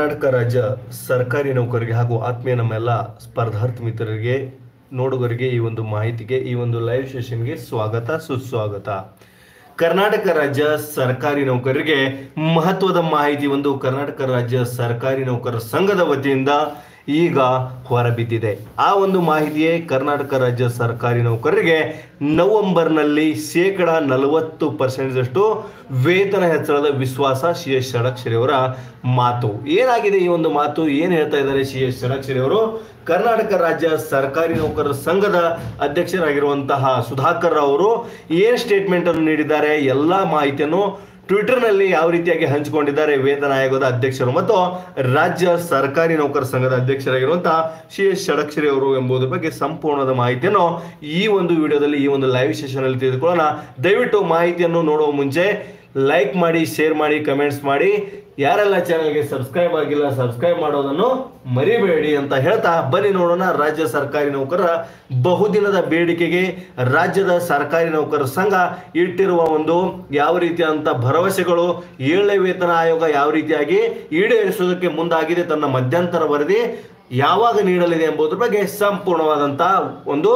ಕರ್ನಾಟಕ ರಾಜ್ಯ ಸರ್ಕಾರಿ ನೌಕರರಿಗೆ ಹಾಗೂ ಆತ್ಮೀಯ ನಮ್ಮೆಲ್ಲ ಸ್ಪರ್ಧಾರ್ಥಿ ಮಿತ್ರರಿಗೆ ನೋಡುಗರಿಗೆ ಈ ಒಂದು ಮಾಹಿತಿಗೆ ಈ ಒಂದು ಲೈವ್ ಸೆಷನ್ಗೆ ಸ್ವಾಗತ ಸುಸ್ವಾಗತ ಕರ್ನಾಟಕ ರಾಜ್ಯ ಸರ್ಕಾರಿ ನೌಕರರಿಗೆ ಮಹತ್ವದ ಮಾಹಿತಿ ಒಂದು ಕರ್ನಾಟಕ ರಾಜ್ಯ ಸರ್ಕಾರಿ ನೌಕರರ ಸಂಘದ ವತಿಯಿಂದ ಈಗ ಹೊರಬಿದ್ದಿದೆ ಆ ಒಂದು ಮಾಹಿತಿಯೇ ಕರ್ನಾಟಕ ರಾಜ್ಯ ಸರ್ಕಾರಿ ನೌಕರರಿಗೆ ನವೆಂಬರ್ನಲ್ಲಿ ಶೇಕಡ ನಲವತ್ತು ಪರ್ಸೆಂಟ್ದಷ್ಟು ವೇತನ ಹೆಚ್ಚಳದ ವಿಶ್ವಾಸ ಸಿ ಎಸ್ ಷಡಕ್ಷರಿ ಅವರ ಮಾತು ಏನಾಗಿದೆ ಈ ಒಂದು ಮಾತು ಏನು ಹೇಳ್ತಾ ಇದ್ದಾರೆ ಸಿ ಎಸ್ ಷಡಕ್ಷರಿ ಅವರು ಕರ್ನಾಟಕ ರಾಜ್ಯ ಸರ್ಕಾರಿ ನೌಕರರ ಸಂಘದ ಅಧ್ಯಕ್ಷರಾಗಿರುವಂತಹ ಸುಧಾಕರ್ ಅವರು ಏನು ಸ್ಟೇಟ್ಮೆಂಟ್ ಅನ್ನು ನೀಡಿದ್ದಾರೆ ಎಲ್ಲ ಮಾಹಿತಿಯನ್ನು ಟ್ವಿಟರ್ನಲ್ಲಿ ಯಾವ ರೀತಿಯಾಗಿ ಹಂಚಿಕೊಂಡಿದ್ದಾರೆ ವೇತನ ಆಯೋಗದ ಅಧ್ಯಕ್ಷರು ಮತ್ತು ರಾಜ್ಯ ಸರ್ಕಾರಿ ನೌಕರ ಸಂಘದ ಅಧ್ಯಕ್ಷರಾಗಿರುವಂತಹ ಸಿ ಎಸ್ ಷಡಕ್ಷರಿ ಅವರು ಎಂಬುದರ ಬಗ್ಗೆ ಸಂಪೂರ್ಣದ ಮಾಹಿತಿಯನ್ನು ಈ ಒಂದು ವಿಡಿಯೋದಲ್ಲಿ ಈ ಒಂದು ಲೈವ್ ಸೆಷನ್ ಅಲ್ಲಿ ತಿಳಿದುಕೊಳ್ಳೋಣ ದಯವಿಟ್ಟು ಮಾಹಿತಿಯನ್ನು ನೋಡುವ ಮುಂಚೆ ಲೈಕ್ ಮಾಡಿ ಶೇರ್ ಮಾಡಿ ಕಮೆಂಟ್ಸ್ ಮಾಡಿ ಯಾರೆಲ್ಲ ಚಾನೆಲ್ಗೆ ಸಬ್ಸ್ಕ್ರೈಬ್ ಆಗಿಲ್ಲ ಸಬ್ಸ್ಕ್ರೈಬ್ ಮಾಡೋದನ್ನು ಮರಿಬೇಡಿ ಅಂತ ಹೇಳ್ತಾ ಬನ್ನಿ ನೋಡೋಣ ರಾಜ್ಯ ಸರ್ಕಾರಿ ನೌಕರರ ಬಹುದಿನದ ಬೇಡಿಕೆಗೆ ರಾಜ್ಯದ ಸರ್ಕಾರಿ ನೌಕರರ ಸಂಘ ಇಟ್ಟಿರುವ ಒಂದು ಯಾವ ರೀತಿಯಾದಂಥ ಭರವಸೆಗಳು ಏಳನೇ ವೇತನ ಆಯೋಗ ಯಾವ ರೀತಿಯಾಗಿ ಈಡೇರಿಸುವುದಕ್ಕೆ ಮುಂದಾಗಿದೆ ತನ್ನ ಮಧ್ಯಂತರ ವರದಿ ಯಾವಾಗ ನೀಡಲಿದೆ ಎಂಬುದರ ಬಗ್ಗೆ ಸಂಪೂರ್ಣವಾದಂಥ ಒಂದು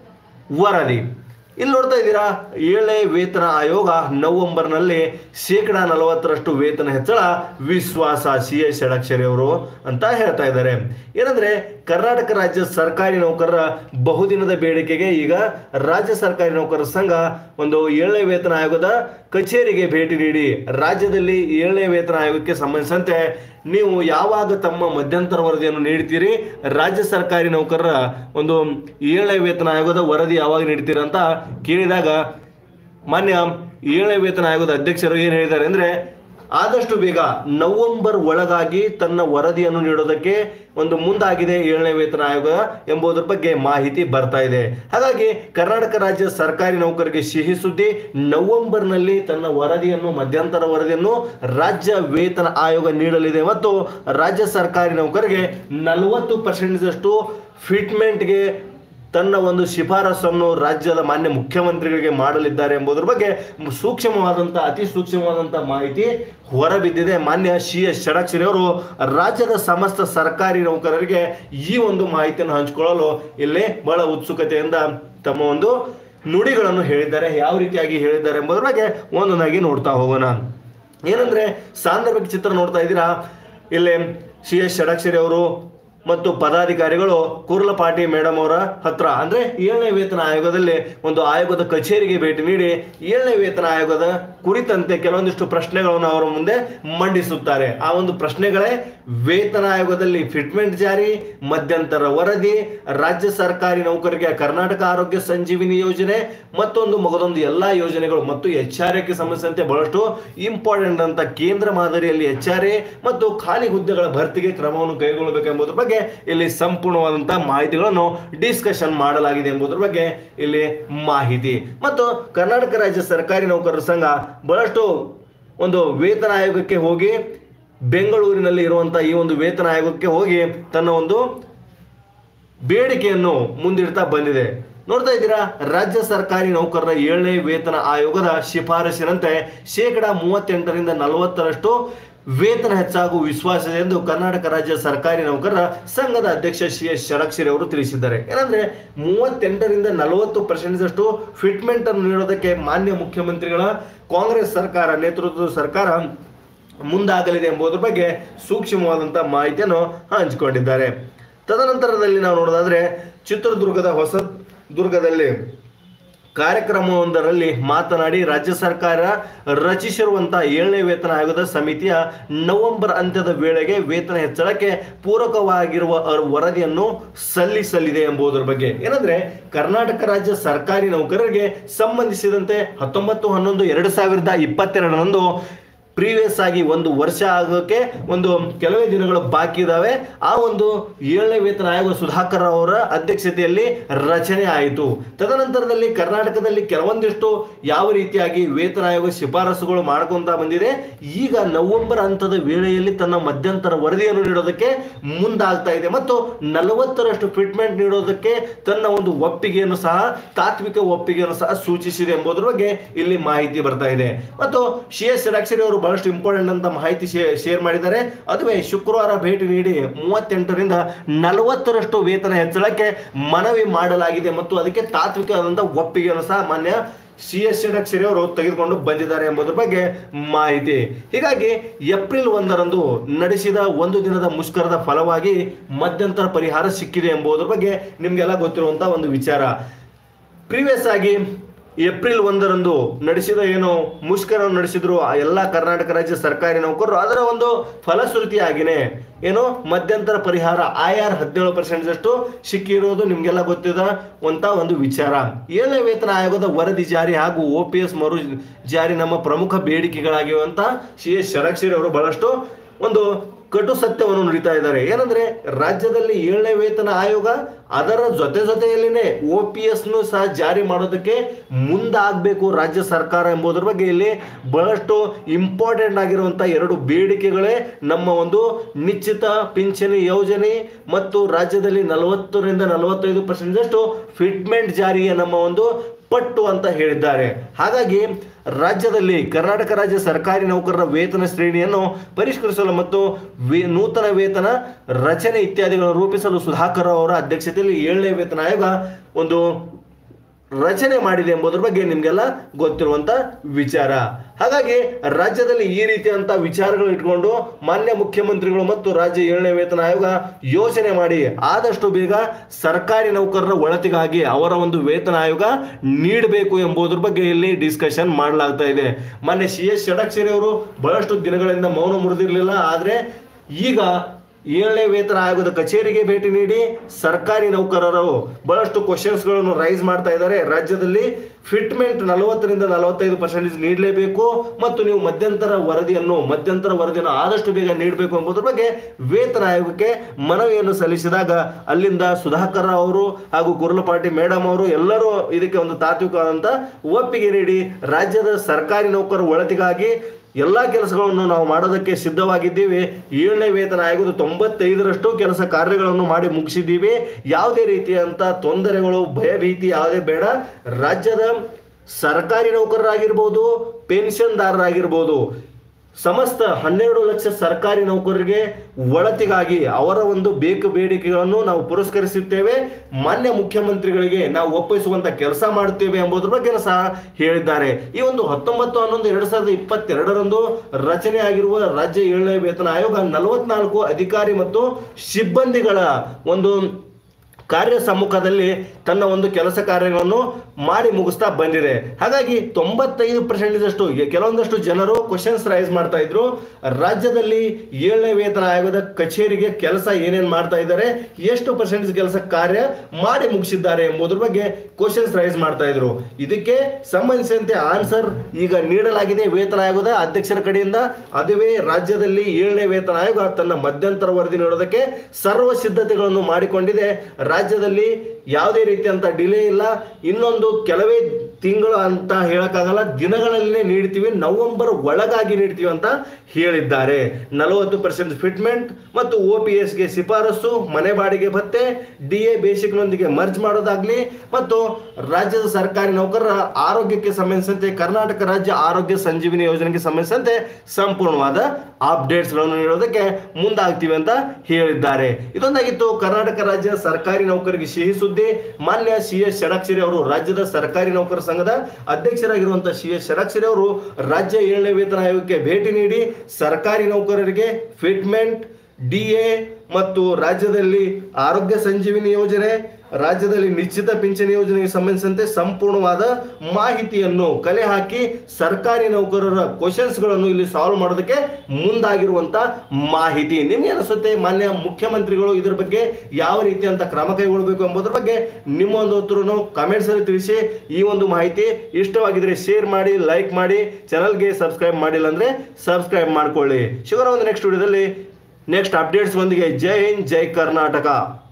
ವರದಿ ಇಲ್ಲಿ ನೋಡ್ತಾ ಇದ್ದೀರಾ ಏಳನೇ ವೇತನ ಆಯೋಗ ನವೆಂಬರ್ನಲ್ಲಿ ಶೇಕಡ ನಲವತ್ತರಷ್ಟು ವೇತನ ಹೆಚ್ಚಳ ವಿಶ್ವಾಸ ಸಿ ಎಸ್ ಷಡಕ್ಷರಿ ಅವರು ಅಂತ ಹೇಳ್ತಾ ಇದ್ದಾರೆ ಏನಂದ್ರೆ ಕರ್ನಾಟಕ ರಾಜ್ಯ ಸರ್ಕಾರಿ ನೌಕರರ ಬಹುದಿನದ ಬೇಡಿಕೆಗೆ ಈಗ ರಾಜ್ಯ ಸರ್ಕಾರಿ ನೌಕರರ ಸಂಘ ಒಂದು ಏಳನೇ ವೇತನ ಆಯೋಗದ ಕಚೇರಿಗೆ ಭೇಟಿ ನೀಡಿ ರಾಜ್ಯದಲ್ಲಿ ಏಳನೇ ವೇತನ ಆಯೋಗಕ್ಕೆ ಸಂಬಂಧಿಸಿದಂತೆ ನೀವು ಯಾವಾಗ ತಮ್ಮ ಮಧ್ಯಂತರ ವರದಿಯನ್ನು ನೀಡ್ತೀರಿ ರಾಜ್ಯ ಸರ್ಕಾರಿ ನೌಕರರ ಒಂದು ಏಳನೇ ವೇತನ ಆಯೋಗದ ವರದಿ ಯಾವಾಗ ನೀಡ್ತೀರಾ ಅಂತ ಕೇಳಿದಾಗ ಮಾನ್ಯ ಏಳನೇ ವೇತನ ಆಯೋಗದ ಅಧ್ಯಕ್ಷರು ಏನು ಹೇಳಿದ್ದಾರೆ ಅಂದ್ರೆ ಆದಷ್ಟು ಬೇಗ ನವೆಂಬರ್ ಒಳಗಾಗಿ ತನ್ನ ವರದಿಯನ್ನು ನೀಡೋದಕ್ಕೆ ಒಂದು ಮುಂದಾಗಿದೆ ಏಳನೇ ವೇತನ ಆಯೋಗ ಎಂಬುದರ ಬಗ್ಗೆ ಮಾಹಿತಿ ಬರ್ತಾ ಇದೆ ಹಾಗಾಗಿ ಕರ್ನಾಟಕ ರಾಜ್ಯ ಸರ್ಕಾರಿ ನೌಕರರಿಗೆ ಸಿಹಿ ಸುದ್ದಿ ನವೆಂಬರ್ನಲ್ಲಿ ತನ್ನ ವರದಿಯನ್ನು ಮಧ್ಯಂತರ ವರದಿಯನ್ನು ರಾಜ್ಯ ವೇತನ ಆಯೋಗ ನೀಡಲಿದೆ ಮತ್ತು ರಾಜ್ಯ ಸರ್ಕಾರಿ ನೌಕರರಿಗೆ ನಲವತ್ತು ಪರ್ಸೆಂಟ್ದಷ್ಟು ಫಿಟ್ಮೆಂಟ್ಗೆ ತನ್ನ ಒಂದು ಶಿಫಾರಸನ್ನು ರಾಜ್ಯದ ಮಾನ್ಯ ಮುಖ್ಯಮಂತ್ರಿಗಳಿಗೆ ಮಾಡಲಿದ್ದಾರೆ ಎಂಬುದರ ಬಗ್ಗೆ ಸೂಕ್ಷ್ಮವಾದಂಥ ಅತಿ ಸೂಕ್ಷ್ಮವಾದಂಥ ಮಾಹಿತಿ ಹೊರಬಿದ್ದಿದೆ ಮಾನ್ಯ ಸಿ ಎಸ್ ಷಡಕ್ಷರಿ ಅವರು ರಾಜ್ಯದ ಸಮಸ್ತ ಸರ್ಕಾರಿ ನೌಕರರಿಗೆ ಈ ಒಂದು ಮಾಹಿತಿಯನ್ನು ಹಂಚಿಕೊಳ್ಳಲು ಇಲ್ಲಿ ಬಹಳ ಉತ್ಸುಕತೆಯಿಂದ ತಮ್ಮ ಒಂದು ನುಡಿಗಳನ್ನು ಹೇಳಿದ್ದಾರೆ ಯಾವ ರೀತಿಯಾಗಿ ಹೇಳಿದ್ದಾರೆ ಎಂಬುದರ ಬಗ್ಗೆ ಒಂದೊಂದಾಗಿ ನೋಡ್ತಾ ಹೋಗೋಣ ಏನಂದ್ರೆ ಸಾಂದರ್ಭಿಕ ಚಿತ್ರ ನೋಡ್ತಾ ಇದ್ದೀರಾ ಇಲ್ಲಿ ಸಿ ಎಸ್ ಷಡಕ್ಷರಿ ಅವರು ಮತ್ತು ಪದಾಧಿಕಾರಿಗಳು ಕುರ್ಲಪಾಟಿ ಮೇಡಮ್ ಅವರ ಹತ್ರ ಅಂದ್ರೆ ಏಳನೇ ವೇತನ ಆಯೋಗದಲ್ಲಿ ಒಂದು ಆಯೋಗದ ಕಚೇರಿಗೆ ಭೇಟಿ ನೀಡಿ ಏಳನೇ ವೇತನ ಆಯೋಗದ ಕುರಿತಂತೆ ಕೆಲವೊಂದಿಷ್ಟು ಪ್ರಶ್ನೆಗಳನ್ನು ಅವರ ಮುಂದೆ ಮಂಡಿಸುತ್ತಾರೆ ಆ ಒಂದು ಪ್ರಶ್ನೆಗಳೇ ವೇತನ ಆಯೋಗದಲ್ಲಿ ಫಿಟ್ಮೆಂಟ್ ಜಾರಿ ಮಧ್ಯಂತರ ವರದಿ ರಾಜ್ಯ ಸರ್ಕಾರಿ ನೌಕರರಿಗೆ ಕರ್ನಾಟಕ ಆರೋಗ್ಯ ಸಂಜೀವಿನಿ ಯೋಜನೆ ಮತ್ತೊಂದು ಮಗದೊಂದು ಎಲ್ಲಾ ಯೋಜನೆಗಳು ಮತ್ತು ಎಚ್ ಆರ್ ಎಕ್ಕೆ ಸಂಬಂಧಿಸಿದಂತೆ ಬಹಳಷ್ಟು ಇಂಪಾರ್ಟೆಂಟ್ ಅಂತ ಕೇಂದ್ರ ಮಾದರಿಯಲ್ಲಿ ಎಚ್ ಆರ್ ಎ ಮತ್ತು ಖಾಲಿ ಹುದ್ದೆಗಳ ಭರ್ತಿಗೆ ಕ್ರಮವನ್ನು ಕೈಗೊಳ್ಳಬೇಕೆಂಬುದರ ಬಗ್ಗೆ ಇಲ್ಲಿ ಸಂಪೂರ್ಣವಾದಂತಹ ಮಾಹಿತಿಗಳನ್ನು ಡಿಸ್ಕಷನ್ ಮಾಡಲಾಗಿದೆ ಎಂಬುದರ ಬಗ್ಗೆ ಇಲ್ಲಿ ಮಾಹಿತಿ ಮತ್ತು ಕರ್ನಾಟಕ ರಾಜ್ಯ ಸರ್ಕಾರಿ ನೌಕರರ ಸಂಘ ಬಹಳಷ್ಟು ಒಂದು ವೇತನ ಆಯೋಗಕ್ಕೆ ಹೋಗಿ ಬೆಂಗಳೂರಿನಲ್ಲಿ ಇರುವಂತಹ ಈ ಒಂದು ವೇತನ ಆಯೋಗಕ್ಕೆ ಹೋಗಿ ತನ್ನ ಒಂದು ಬೇಡಿಕೆಯನ್ನು ಮುಂದಿಡ್ತಾ ಬಂದಿದೆ ನೋಡ್ತಾ ಇದ್ದೀರಾ ರಾಜ್ಯ ಸರ್ಕಾರಿ ನೌಕರರ ಏಳನೇ ವೇತನ ಆಯೋಗದ ಶಿಫಾರಸಿನಂತೆ ಶೇಕಡ ಮೂವತ್ತೆಂಟರಿಂದ ನಲವತ್ತರಷ್ಟು ವೇತನ ಹೆಚ್ಚಾಗುವ ವಿಶ್ವಾಸ ಇದೆ ಎಂದು ಕರ್ನಾಟಕ ರಾಜ್ಯ ಸರ್ಕಾರಿ ನೌಕರರ ಸಂಘದ ಅಧ್ಯಕ್ಷ ಸಿ ಎಸ್ ಷಡಕ್ಷರಿ ಅವರು ತಿಳಿಸಿದ್ದಾರೆ ಏನಂದ್ರೆ ಮೂವತ್ತೆಂಟರಿಂದ ನಲವತ್ತು ಪರ್ಸೆಂಟ್ದಷ್ಟು ಫಿಟ್ಮೆಂಟ್ ಅನ್ನು ನೀಡೋದಕ್ಕೆ ಮಾನ್ಯ ಮುಖ್ಯಮಂತ್ರಿಗಳ ಕಾಂಗ್ರೆಸ್ ಸರ್ಕಾರ ನೇತೃತ್ವದ ಸರ್ಕಾರ ಮುಂದಾಗಲಿದೆ ಎಂಬುದರ ಬಗ್ಗೆ ಸೂಕ್ಷ್ಮವಾದಂತಹ ಮಾಹಿತಿಯನ್ನು ಹಂಚಿಕೊಂಡಿದ್ದಾರೆ ತದನಂತರದಲ್ಲಿ ನಾವು ನೋಡೋದಾದ್ರೆ ಚಿತ್ರದುರ್ಗದ ಹೊಸ ದುರ್ಗದಲ್ಲಿ ಕಾರ್ಯಕ್ರಮವೊಂದರಲ್ಲಿ ಮಾತನಾಡಿ ರಾಜ್ಯ ಸರ್ಕಾರ ರಚಿಸಿರುವಂತಹ ಏಳನೇ ವೇತನ ಆಯೋಗದ ಸಮಿತಿಯ ನವೆಂಬರ್ ಅಂತ್ಯದ ವೇಳೆಗೆ ವೇತನ ಹೆಚ್ಚಳಕ್ಕೆ ಪೂರಕವಾಗಿರುವ ಅರ್- ವರದಿಯನ್ನು ಸಲ್ಲಿಸಲಿದೆ ಎಂಬುದರ ಬಗ್ಗೆ ಏನಂದ್ರೆ ಕರ್ನಾಟಕ ರಾಜ್ಯ ಸರ್ಕಾರಿ ನೌಕರರಿಗೆ ಸಂಬಂಧಿಸಿದಂತೆ ಹತ್ತೊಂಬತ್ತು ಹನ್ನೊಂದು ಎರಡು ಸಾವಿರದ ಇಪ್ಪತ್ತೆರಡರಂದು ಪ್ರೀವಿಯಸ್ ಆಗಿ ಒಂದು ವರ್ಷ ಆಗೋಕೆ ಒಂದು ಕೆಲವೇ ದಿನಗಳು ಬಾಕಿ ಇದಾವೆ ಆ ಒಂದು ಏಳನೇ ವೇತನ ಆಯೋಗ ಸುಧಾಕರ್ ಅವರ ಅಧ್ಯಕ್ಷತೆಯಲ್ಲಿ ರಚನೆ ಆಯಿತು ತದನಂತರದಲ್ಲಿ ಕರ್ನಾಟಕದಲ್ಲಿ ಕೆಲವೊಂದಿಷ್ಟು ಯಾವ ರೀತಿಯಾಗಿ ವೇತನ ಆಯೋಗ ಶಿಫಾರಸುಗಳು ಮಾಡ್ಕೊಂತ ಬಂದಿದೆ ಈಗ ನವೆಂಬರ್ ಹಂತದ ವೇಳೆಯಲ್ಲಿ ತನ್ನ ಮಧ್ಯಂತರ ವರದಿಯನ್ನು ನೀಡೋದಕ್ಕೆ ಮುಂದಾಗ್ತಾ ಇದೆ ಮತ್ತು ನಲವತ್ತರಷ್ಟು ಫಿಟ್ಮೆಂಟ್ ನೀಡೋದಕ್ಕೆ ತನ್ನ ಒಂದು ಒಪ್ಪಿಗೆಯನ್ನು ಸಹ ತಾತ್ವಿಕ ಒಪ್ಪಿಗೆಯನ್ನು ಸಹ ಸೂಚಿಸಿದೆ ಎಂಬುದರ ಬಗ್ಗೆ ಇಲ್ಲಿ ಮಾಹಿತಿ ಬರ್ತಾ ಇದೆ ಮತ್ತು ಸಿ ಎಸ್ ಷಡಕ್ಷರಿ ಅವರು ಬಹಳಷ್ಟು ಇಂಪಾರ್ಟೆಂಟ್ ಅಂತ ಮಾಹಿತಿ ಶೇರ್ ಮಾಡಿದ್ದಾರೆ ಅದುವೇ ಶುಕ್ರವಾರ ಭೇಟಿ ನೀಡಿ ಮೂವತ್ತೆಂಟರಿಂದ ನಲವತ್ತರಷ್ಟು ವೇತನ ಹೆಚ್ಚಳಕ್ಕೆ ಮನವಿ ಮಾಡಲಾಗಿದೆ ಮತ್ತು ಅದಕ್ಕೆ ತಾತ್ವಿಕವಾದಂಥ ಒಪ್ಪಿಗೆಯನ್ನು ಸಹ ಮಾನ್ಯ ಸಿ ಎಸ್ ಷಡಕ್ಷರಿ ಅವರು ತೆಗೆದುಕೊಂಡು ಬಂದಿದ್ದಾರೆ ಎಂಬುದರ ಬಗ್ಗೆ ಮಾಹಿತಿ ಹೀಗಾಗಿ ಏಪ್ರಿಲ್ ಒಂದರಂದು ನಡೆಸಿದ ಒಂದು ದಿನದ ಮುಷ್ಕರದ ಫಲವಾಗಿ ಮಧ್ಯಂತರ ಪರಿಹಾರ ಸಿಕ್ಕಿದೆ ಎಂಬುದರ ಬಗ್ಗೆ ನಿಮಗೆಲ್ಲ ಗೊತ್ತಿರುವಂತಹ ಒಂದು ವಿಚಾರ ಪ್ರೀವಿಯಸ್ ಆಗಿ ಏಪ್ರಿಲ್ ಒಂದರಂದು ನಡೆಸಿದ ಏನು ಮುಷ್ಕರವನ್ನು ನಡೆಸಿದ್ರು ಆ ಎಲ್ಲ ಕರ್ನಾಟಕ ರಾಜ್ಯ ಸರ್ಕಾರಿ ನೌಕರರು ಅದರ ಒಂದು ಫಲಶ್ರುತಿಯಾಗಿನೇ ಏನು ಮಧ್ಯಂತರ ಪರಿಹಾರ ಐ ಆರ್ ಹದಿನೇಳು ಪರ್ಸೆಂಟ್ ಅಷ್ಟು ಸಿಕ್ಕಿರೋದು ನಿಮ್ಗೆಲ್ಲ ಗೊತ್ತಿದ ಅಂತ ಒಂದು ವಿಚಾರ ಏಳನೇ ವೇತನ ಆಯೋಗದ ವರದಿ ಜಾರಿ ಹಾಗೂ ಒ ಪಿ ಎಸ್ ಮರು ಜಾರಿ ನಮ್ಮ ಪ್ರಮುಖ ಬೇಡಿಕೆಗಳಾಗಿರುವಂತ ಸಿ ಎಸ್ ಷಡಕ್ಷರಿ ಅವರು ಬಹಳಷ್ಟು ಒಂದು ಕಟು ಸತ್ಯವನ್ನು ನುಡಿತಾ ಇದ್ದಾರೆ ಏನಂದ್ರೆ ರಾಜ್ಯದಲ್ಲಿ ಏಳನೇ ವೇತನ ಆಯೋಗ ಅದರ ಜೊತೆ ಜೊತೆಯಲ್ಲಿನೇ ಒ ಪಿ ಎಸ್ನು ಸಹ ಜಾರಿ ಮಾಡೋದಕ್ಕೆ ಮುಂದಾಗಬೇಕು ರಾಜ್ಯ ಸರ್ಕಾರ ಎಂಬುದರ ಬಗ್ಗೆ ಇಲ್ಲಿ ಬಹಳಷ್ಟು ಇಂಪಾರ್ಟೆಂಟ್ ಆಗಿರುವಂತ ಎರಡು ಬೇಡಿಕೆಗಳೇ ನಮ್ಮ ಒಂದು ನಿಶ್ಚಿತ ಪಿಂಚಣಿ ಯೋಜನೆ ಮತ್ತು ರಾಜ್ಯದಲ್ಲಿ ನಲವತ್ತರಿಂದ ನಲವತ್ತೈದು ಪರ್ಸೆಂಟ್ ಅಷ್ಟು ಫಿಟ್ಮೆಂಟ್ ಜಾರಿಯ ನಮ್ಮ ಒಂದು ಪಟ್ಟು ಅಂತ ಹೇಳಿದ್ದಾರೆ ಹಾಗಾಗಿ ರಾಜ್ಯದಲ್ಲಿ ಕರ್ನಾಟಕ ರಾಜ್ಯ ಸರ್ಕಾರಿ ನೌಕರರ ವೇತನ ಶ್ರೇಣಿಯನ್ನು ಪರಿಷ್ಕರಿಸಲು ಮತ್ತು ವೇ- ನೂತನ ವೇತನ ರಚನೆ ಇತ್ಯಾದಿಗಳನ್ನು ರೂಪಿಸಲು ಸುಧಾಕರ್ ಅವರ ಅಧ್ಯಕ್ಷತೆಯಲ್ಲಿ ಏಳನೇ ವೇತನ ಆಯೋಗ ಒಂದು ರಚನೆ ಮಾಡಿದೆ ಎಂಬುದರ ಬಗ್ಗೆ ನಿಮಗೆಲ್ಲ ಗೊತ್ತಿರುವಂತ ವಿಚಾರ ಹಾಗಾಗಿ ರಾಜ್ಯದಲ್ಲಿ ಈ ರೀತಿಯಂತ ವಿಚಾರಗಳು ಇಟ್ಕೊಂಡು ಮಾನ್ಯ ಮುಖ್ಯಮಂತ್ರಿಗಳು ಮತ್ತು ರಾಜ್ಯ ಏಳನೇ ವೇತನ ಆಯೋಗ ಯೋಚನೆ ಮಾಡಿ ಆದಷ್ಟು ಬೇಗ ಸರ್ಕಾರಿ ನೌಕರರ ಒಳತಿಗಾಗಿ ಅವರ ಒಂದು ವೇತನ ಆಯೋಗ ನೀಡಬೇಕು ಎಂಬುದರ ಬಗ್ಗೆ ಇಲ್ಲಿ ಡಿಸ್ಕಷನ್ ಮಾಡಲಾಗ್ತಾ ಇದೆ ಮಾನ್ಯ ಸಿ ಎಸ್ ಷಡಕ್ಷರಿ ಅವರು ಬಹಳಷ್ಟು ದಿನಗಳಿಂದ ಮೌನ ಮುರಿದಿರಲಿಲ್ಲ ಆದ್ರೆ ಈಗ ಏಳನೇ ವೇತನ ಆಯೋಗದ ಕಚೇರಿಗೆ ಭೇಟಿ ನೀಡಿ ಸರ್ಕಾರಿ ನೌಕರರು ಬಹಳಷ್ಟು ಕ್ವಶನ್ಸ್ಗಳನ್ನು ರೈಸ್ ಮಾಡ್ತಾ ಇದ್ದಾರೆ ರಾಜ್ಯದಲ್ಲಿ ಫಿಟ್ಮೆಂಟ್ ನಲವತ್ತರಿಂದ ನಲವತ್ತೈದು ಪರ್ಸೆಂಟೇಜ್ ನೀಡಲೇಬೇಕು ಮತ್ತು ನೀವು ಮಧ್ಯಂತರ ವರದಿಯನ್ನು ಮಧ್ಯಂತರ ವರದಿಯನ್ನು ಆದಷ್ಟು ಬೇಗ ನೀಡಬೇಕು ಎಂಬುದರ ಬಗ್ಗೆ ವೇತನ ಆಯೋಗಕ್ಕೆ ಮನವಿಯನ್ನು ಸಲ್ಲಿಸಿದಾಗ ಅಲ್ಲಿಂದ ಸುಧಾಕರ್ ಅವರು ಹಾಗೂ ಕುರ್ಲಪಾಟಿ ಮೇಡಮ್ ಅವರು ಎಲ್ಲರೂ ಇದಕ್ಕೆ ಒಂದು ತಾತ್ವಿಕವಾದಂತ ಒಪ್ಪಿಗೆ ನೀಡಿ ರಾಜ್ಯದ ಸರ್ಕಾರಿ ನೌಕರರ ಒಳತಿಗಾಗಿ ಎಲ್ಲ ಕೆಲಸಗಳನ್ನು ನಾವು ಮಾಡೋದಕ್ಕೆ ಸಿದ್ಧವಾಗಿದ್ದೀವಿ ಏಳನೇ ವೇತನ ಆಯೋಗದ ತೊಂಬತ್ತೈದರಷ್ಟು ಕೆಲಸ ಕಾರ್ಯಗಳನ್ನು ಮಾಡಿ ಮುಗಿಸಿದ್ದೀವಿ ಯಾವುದೇ ರೀತಿಯಂತ ತೊಂದರೆಗಳು ಭಯ ಭೀತಿ ಯಾವುದೇ ಬೇಡ ರಾಜ್ಯದ ಸರ್ಕಾರಿ ನೌಕರರಾಗಿರ್ಬೋದು ಪೆನ್ಷನ್ದಾರರಾಗಿರ್ಬೋದು ಸಮಸ್ತ ಹನ್ನೆರಡು ಲಕ್ಷ ಸರ್ಕಾರಿ ನೌಕರರಿಗೆ ಒಳತಿಗಾಗಿ ಅವರ ಒಂದು ಬೇಕು ಬೇಡಿಕೆಗಳನ್ನು ನಾವು ಪುರಸ್ಕರಿಸುತ್ತೇವೆ ಮಾನ್ಯ ಮುಖ್ಯಮಂತ್ರಿಗಳಿಗೆ ನಾವು ಒಪ್ಪಿಸುವಂತ ಕೆಲಸ ಮಾಡುತ್ತೇವೆ ಎಂಬುದರ ಬಗ್ಗೆ ಸಹ ಹೇಳಿದ್ದಾರೆ ಈ ಒಂದು ಹತ್ತೊಂಬತ್ತು ಹನ್ನೊಂದು ಎರಡ್ ಸಾವಿರದ ಇಪ್ಪತ್ತೆರಡರಂದು ರಚನೆ ಆಗಿರುವ ರಾಜ್ಯ ಏಳನೇ ವೇತನ ಆಯೋಗ ನಲವತ್ನಾಲ್ಕು ಅಧಿಕಾರಿ ಮತ್ತು ಸಿಬ್ಬಂದಿಗಳ ಒಂದು ಕಾರ್ಯ ಸಮ್ಮುಖದಲ್ಲಿ ತನ್ನ ಒಂದು ಕೆಲಸ ಕಾರ್ಯಗಳನ್ನು ಮಾಡಿ ಮುಗಿಸ್ತಾ ಬಂದಿದೆ ಹಾಗಾಗಿ ತೊಂಬತ್ತೈದು ಪರ್ಸೆಂಟೇಜ್ ಅಷ್ಟು ಈಗ ಕೆಲವೊಂದಷ್ಟು ಜನರು ಕ್ವಶನ್ಸ್ ರೈಸ್ ಮಾಡ್ತಾ ಇದ್ರು ರಾಜ್ಯದಲ್ಲಿ ಏಳನೇ ವೇತನ ಆಯೋಗದ ಕಚೇರಿಗೆ ಕೆಲಸ ಏನೇನ್ ಮಾಡ್ತಾ ಇದ್ದಾರೆ ಎಷ್ಟು ಪರ್ಸೆಂಟೇಜ್ ಕೆಲಸ ಕಾರ್ಯ ಮಾಡಿ ಮುಗಿಸಿದ್ದಾರೆ ಎಂಬುದ್ರ ಬಗ್ಗೆ ಕ್ವಶನ್ಸ್ ರೈಸ್ ಮಾಡ್ತಾ ಇದ್ರು ಇದಕ್ಕೆ ಸಂಬಂಧಿಸಿದಂತೆ ಆನ್ಸರ್ ಈಗ ನೀಡಲಾಗಿದೆ ವೇತನ ಆಯೋಗದ ಅಧ್ಯಕ್ಷರ ಕಡೆಯಿಂದ ಅದುವೇ ರಾಜ್ಯದಲ್ಲಿ ಏಳನೇ ವೇತನ ಆಯೋಗ ತನ್ನ ಮಧ್ಯಂತರ ವರದಿ ನೀಡೋದಕ್ಕೆ ಸರ್ವ ಸಿದ್ಧತೆಗಳನ್ನು ಮಾಡಿಕೊಂಡಿದೆ ರಾಜ್ಯದಲ್ಲಿ ಯಾವುದೇ ರೀತಿಯಂತ ಡಿಲೇ ಇಲ್ಲ ಇನ್ನೊಂದು ಕೆಲವೇ ತಿಂಗಳು ಅಂತ ಹೇಳಕ್ಕಾಗಲ್ಲ ದಿನಗಳಲ್ಲೇ ನೀಡ್ತೀವಿ ನವೆಂಬರ್ ಒಳಗಾಗಿ ನೀಡ್ತೀವಿ ಅಂತ ಹೇಳಿದ್ದಾರೆ ನಲವತ್ತು ಪರ್ಸೆಂಟ್ ಫಿಟ್ಮೆಂಟ್ ಮತ್ತು ಒ ಪಿ ಎಸ್ಗೆ ಶಿಫಾರಸು ಮನೆ ಬಾಡಿಗೆ ಭತ್ತೆ ಡಿ ಎ ಬೇಸಿಕ್ನೊಂದಿಗೆ ಮರ್ಜ್ ಮಾಡೋದಾಗ್ಲಿ ಮತ್ತು ರಾಜ್ಯದ ಸರ್ಕಾರಿ ನೌಕರರ ಆರೋಗ್ಯಕ್ಕೆ ಸಂಬಂಧಿಸಿದಂತೆ ಕರ್ನಾಟಕ ರಾಜ್ಯ ಆರೋಗ್ಯ ಸಂಜೀವಿನಿ ಯೋಜನೆಗೆ ಸಂಬಂಧಿಸಿದಂತೆ ಸಂಪೂರ್ಣವಾದ ಅಪ್ಡೇಟ್ಸ್ಗಳನ್ನು ನೀಡೋದಕ್ಕೆ ಮುಂದಾಗ್ತೀವಿ ಅಂತ ಹೇಳಿದ್ದಾರೆ ಇದೊಂದಾಗಿತ್ತು ಕರ್ನಾಟಕ ರಾಜ್ಯ ಸರ್ಕಾರಿ ನೌಕರರಿಗೆ ಸಿಹಿ ಸುದ್ದಿ ಮಾನ್ಯ ಸಿ ಎಸ್ ಷಡಕ್ಷರಿ ಅವರು ರಾಜ್ಯದ ಸರ್ಕಾರಿ ನೌಕರ ಸಂಘದ ಅಧ್ಯಕ್ಷರಾಗಿರುವಂತಹ ಸಿ ಎಸ್ ಷಡಕ್ಷರಿ ಅವರು ರಾಜ್ಯ ಏಳನೇ ವೇತನ ಆಯೋಗಕ್ಕೆ ಭೇಟಿ ನೀಡಿ ಸರ್ಕಾರಿ ನೌಕರರಿಗೆ ಫಿಟ್ಮೆಂಟ್ ಡಿ ಎ ಮತ್ತು ರಾಜ್ಯದಲ್ಲಿ ಆರೋಗ್ಯ ಸಂಜೀವಿನಿ ಯೋಜನೆ ರಾಜ್ಯದಲ್ಲಿ ನಿಶ್ಚಿತ ಪಿಂಚಣಿ ಯೋಜನೆಗೆ ಸಂಬಂಧಿಸಿದಂತೆ ಸಂಪೂರ್ಣವಾದ ಮಾಹಿತಿಯನ್ನು ಕಲೆ ಹಾಕಿ ಸರ್ಕಾರಿ ನೌಕರರ ಕ್ವಶನ್ಸ್ ಗಳನ್ನು ಇಲ್ಲಿ ಸಾಲ್ವ್ ಮಾಡೋದಕ್ಕೆ ಮುಂದಾಗಿರುವಂತ ಮಾಹಿತಿ ನಿಮ್ಗೆ ಅನಿಸುತ್ತೆ ಮಾನ್ಯ ಮುಖ್ಯಮಂತ್ರಿಗಳು ಇದ್ರ ಬಗ್ಗೆ ಯಾವ ರೀತಿಯಂತ ಕ್ರಮ ಕೈಗೊಳ್ಳಬೇಕು ಎಂಬುದರ ಬಗ್ಗೆ ನಿಮ್ಮ ಒಂದು ಉತ್ತರವನ್ನು ಕಾಮೆಂಟ್ಸ್ ಅಲ್ಲಿ ತಿಳಿಸಿ ಈ ಒಂದು ಮಾಹಿತಿ ಇಷ್ಟವಾಗಿದ್ರೆ ಶೇರ್ ಮಾಡಿ ಲೈಕ್ ಮಾಡಿ ಚಾನಲ್ಗೆ ಸಬ್ಸ್ಕ್ರೈಬ್ ಮಾಡಿಲ್ಲ ಅಂದ್ರೆ ಸಬ್ಸ್ಕ್ರೈಬ್ ಮಾಡ್ಕೊಳ್ಳಿ ಶಿವರ ಒಂದು ನೆಕ್ಸ್ಟ್ ವಿಡಿಯೋದಲ್ಲಿ ನೆಕ್ಸ್ಟ್ ಅಪ್ಡೇಟ್ಸ್ ಒಂದಿಗೆ ಜೈ ಹಿಂದ್ ಜೈ ಕರ್ನಾಟಕ